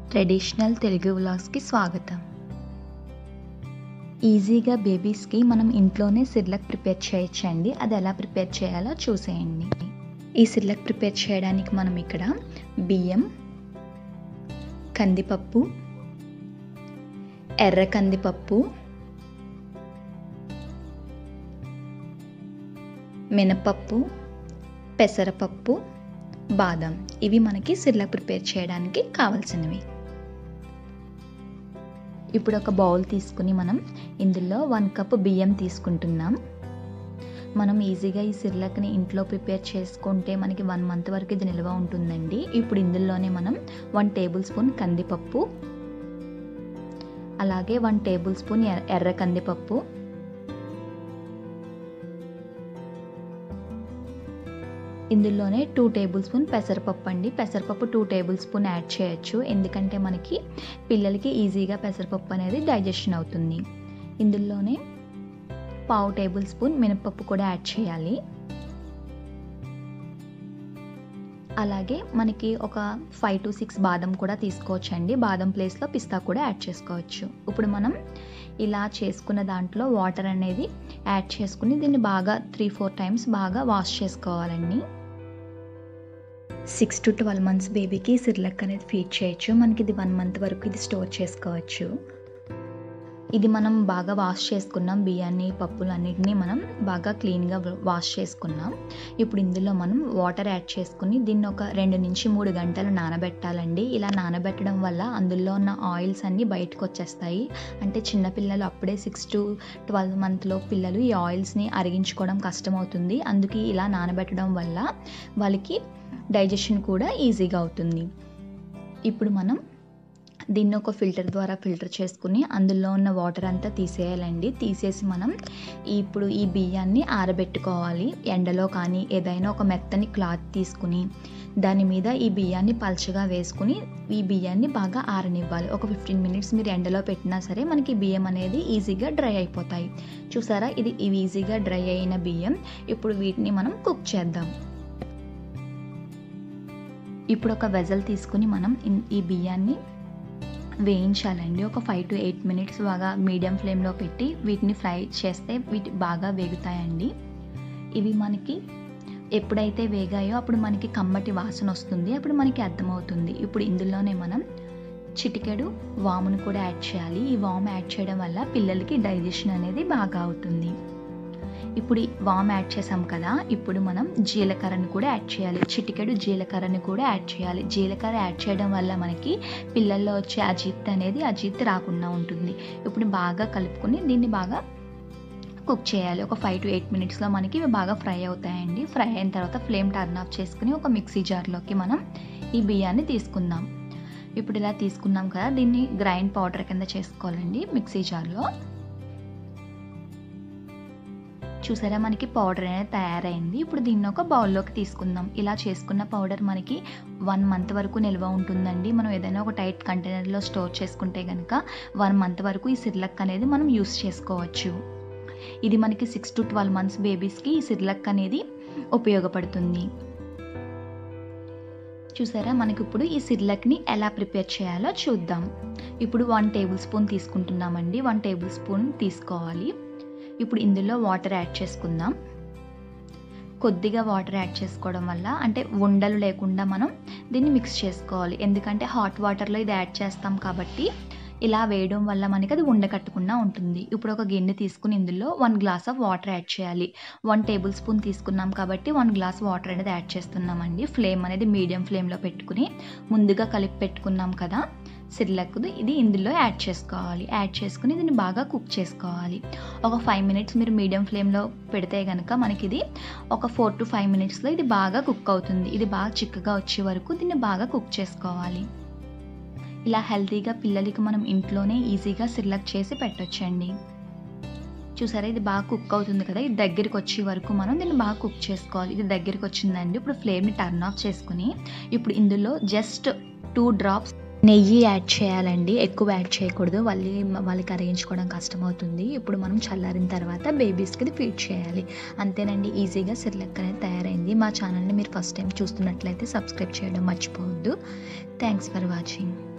traditional Telugu వ్లాగ్స్కి స్వాగతం ఈజీగా బేబీస్కి మనం ఇంట్లోనే సిర్లక్ ప్రిపేర్ చేయొచ్చండి అది ఎలా ప్రిపేర్ చేయాలో చూసేయండి ఈ సిర్లక్ ప్రిపేర్ చేయడానికి మనం ఇక్కడ బియ్యం కందిపప్పు ఎర్ర కందిపప్పు మినపప్పు పెసరపప్పు బాదం ఇవి మనకి సిర్లక్ ప్రిపేర్ చేయడానికి కావాల్సినవి ఇప్పుడు ఒక బౌల్ తీసుకుని మనం ఇందులో వన్ కప్ బియ్యం తీసుకుంటున్నాం మనం ఈజీగా ఈ సిర్లక్ని ఇంట్లో ప్రిపేర్ చేసుకుంటే మనకి వన్ మంత్ వరకు ఇది నిల్వ ఉంటుందండి ఇప్పుడు ఇందులోనే మనం వన్ టేబుల్ స్పూన్ కందిపప్పు అలాగే వన్ టేబుల్ స్పూన్ ఎర్ర కందిపప్పు ఇందులోనే టూ టేబుల్ స్పూన్ పెసరపప్పు అండి పెసరపప్పు టూ టేబుల్ స్పూన్ యాడ్ చేయొచ్చు ఎందుకంటే మనకి పిల్లలకి ఈజీగా పెసరపప్పు అనేది డైజెషన్ అవుతుంది ఇందులోనే పావు టేబుల్ స్పూన్ మినపప్పు కూడా యాడ్ చేయాలి అలాగే మనకి ఒక ఫైవ్ టు సిక్స్ బాదం కూడా తీసుకోవచ్చు అండి బాదం ప్లేస్లో పిస్తా కూడా యాడ్ చేసుకోవచ్చు ఇప్పుడు మనం ఇలా చేసుకున్న దాంట్లో వాటర్ అనేది యాడ్ చేసుకుని దీన్ని బాగా త్రీ ఫోర్ టైమ్స్ బాగా వాష్ చేసుకోవాలండి సిక్స్ టు ట్వెల్వ్ మంత్స్ బేబీకి సిర్లక్ అనేది ఫీడ్ చేయొచ్చు మనకి ఇది వన్ మంత్ వరకు ఇది స్టోర్ చేసుకోవచ్చు ఇది మనం బాగా వాష్ చేసుకున్నాం బియ్యాన్ని పప్పులు అన్నిటినీ మనం బాగా క్లీన్గా వాష్ చేసుకున్నాం ఇప్పుడు ఇందులో మనం వాటర్ యాడ్ చేసుకుని దీన్ని ఒక రెండు నుంచి మూడు గంటలు నానబెట్టాలండి ఇలా నానబెట్టడం వల్ల అందులో ఉన్న ఆయిల్స్ అన్నీ బయటకు వచ్చేస్తాయి అంటే చిన్నపిల్లలు అప్పుడే సిక్స్ టు ట్వెల్వ్ మంత్లో పిల్లలు ఈ ఆయిల్స్ని అరిగించుకోవడం కష్టమవుతుంది అందుకే ఇలా నానబెట్టడం వల్ల వాళ్ళకి డైజెషన్ కూడా ఈజీగా అవుతుంది ఇప్పుడు మనం దీన్ని ఒక ఫిల్టర్ ద్వారా ఫిల్టర్ చేసుకుని అందులో ఉన్న వాటర్ అంతా తీసేయాలండి తీసేసి మనం ఇప్పుడు ఈ బియ్యాన్ని ఆరబెట్టుకోవాలి ఎండలో కానీ ఏదైనా ఒక మెత్తని క్లాత్ తీసుకుని దాని మీద ఈ బియ్యాన్ని పల్చగా వేసుకుని ఈ బియ్యాన్ని బాగా ఆరనివ్వాలి ఒక ఫిఫ్టీన్ మినిట్స్ మీరు ఎండలో పెట్టినా సరే మనకి బియ్యం అనేది ఈజీగా డ్రై అయిపోతాయి చూసారా ఇది ఇవి ఈజీగా డ్రై అయిన బియ్యం ఇప్పుడు వీటిని మనం కుక్ చేద్దాం ఇప్పుడు ఒక వెజల్ తీసుకుని మనం ఈ బియ్యాన్ని వేయించాలండి ఒక ఫైవ్ టు ఎయిట్ మినిట్స్ బాగా మీడియం ఫ్లేమ్లో పెట్టి వీటిని ఫ్రై చేస్తే వీటి బాగా వేగుతాయండి ఇవి మనకి ఎప్పుడైతే వేగాయో అప్పుడు మనకి కమ్మటి వాసన వస్తుంది అప్పుడు మనకి అర్థమవుతుంది ఇప్పుడు ఇందులోనే మనం చిటికెడు వామును కూడా యాడ్ చేయాలి ఈ వాము యాడ్ చేయడం వల్ల పిల్లలకి డైజెషన్ అనేది బాగా అవుతుంది ఇప్పుడు వామ్ యాడ్ చేసాం కదా ఇప్పుడు మనం జీలకర్రని కూడా యాడ్ చేయాలి చిటికెడు జీలకర్రని కూడా యాడ్ చేయాలి జీలకర్ర యాడ్ చేయడం వల్ల మనకి పిల్లల్లో వచ్చే అజీత్ అనేది అజీత్ రాకుండా ఉంటుంది ఇప్పుడు బాగా కలుపుకొని దీన్ని బాగా కుక్ చేయాలి ఒక ఫైవ్ టు ఎయిట్ మినిట్స్లో మనకి ఇవి బాగా ఫ్రై అవుతాయండి ఫ్రై అయిన తర్వాత ఫ్లేమ్ టర్న్ ఆఫ్ చేసుకుని ఒక మిక్సీ జార్లోకి మనం ఈ బియ్యాన్ని తీసుకుందాం ఇప్పుడు ఇలా తీసుకున్నాం కదా దీన్ని గ్రైండ్ పౌడర్ కింద చేసుకోవాలండి మిక్సీ జార్లో చూసారా మనకి పౌడర్ అనేది తయారైంది ఇప్పుడు దీన్ని ఒక బౌల్లోకి తీసుకుందాం ఇలా చేసుకున్న పౌడర్ మనకి వన్ మంత్ వరకు నిల్వ ఉంటుందండి మనం ఏదైనా ఒక టైట్ కంటైనర్లో స్టోర్ చేసుకుంటే కనుక వన్ మంత్ వరకు ఈ సిర్లక్ అనేది మనం యూస్ చేసుకోవచ్చు ఇది మనకి సిక్స్ టు ట్వెల్వ్ మంత్స్ బేబీస్కి ఈ సిర్లక్ అనేది ఉపయోగపడుతుంది చూసారా మనకి ఇప్పుడు ఈ సిర్లక్ని ఎలా ప్రిపేర్ చేయాలో చూద్దాం ఇప్పుడు వన్ టేబుల్ స్పూన్ తీసుకుంటున్నామండి వన్ టేబుల్ స్పూన్ తీసుకోవాలి ఇప్పుడు ఇందులో వాటర్ యాడ్ చేసుకుందాం కొద్దిగా వాటర్ యాడ్ చేసుకోవడం వల్ల అంటే ఉండలు లేకుండా మనం దీన్ని మిక్స్ చేసుకోవాలి ఎందుకంటే హాట్ వాటర్లో ఇది యాడ్ చేస్తాం కాబట్టి ఇలా వేయడం వల్ల మనకి అది ఉండకట్టకుండా ఉంటుంది ఇప్పుడు ఒక గిన్నె తీసుకుని ఇందులో one glass of water add చేయాలి వన్ టేబుల్ స్పూన్ తీసుకున్నాం కాబట్టి వన్ గ్లాస్ వాటర్ అనేది యాడ్ చేస్తున్నామండి ఫ్లేమ్ అనేది మీడియం ఫ్లేమ్లో పెట్టుకుని ముందుగా కలిపి పెట్టుకున్నాం కదా సిర్లక్ది ఇది ఇందులో యాడ్ చేసుకోవాలి యాడ్ చేసుకుని దీన్ని బాగా కుక్ చేసుకోవాలి ఒక ఫైవ్ మినిట్స్ మీరు మీడియం ఫ్లేమ్లో పెడితే కనుక మనకి ఇది ఒక ఫోర్ టు ఫైవ్ మినిట్స్లో ఇది బాగా కుక్ అవుతుంది ఇది బాగా చిక్కగా వచ్చే వరకు దీన్ని బాగా కుక్ చేసుకోవాలి ఇలా హెల్తీగా పిల్లలకి మనం ఇంట్లోనే ఈజీగా సిర్లక్ చేసి పెట్టొచ్చండి చూసారా ఇది బాగా కుక్ అవుతుంది కదా ఇది దగ్గరికి వచ్చే వరకు మనం దీన్ని బాగా కుక్ చేసుకోవాలి ఇది దగ్గరికి వచ్చిందండి ఇప్పుడు ఫ్లేమ్ని టర్న్ ఆఫ్ చేసుకుని ఇప్పుడు ఇందులో జస్ట్ టూ డ్రాప్స్ నెయ్యి యాడ్ చేయాలండి ఎక్కువ యాడ్ చేయకూడదు వాళ్ళకి వాళ్ళకి అరిగించుకోవడం కష్టమవుతుంది ఇప్పుడు మనం చల్లారిన తర్వాత బేబీస్కి ఇది ఫీడ్ చేయాలి అంతేనండి ఈజీగా సిర్లక్ అనేది తయారైంది మా ఛానల్ని మీరు ఫస్ట్ టైం చూస్తున్నట్లయితే సబ్స్క్రైబ్ చేయడం మర్చిపోవద్దు థ్యాంక్స్ ఫర్ వాచింగ్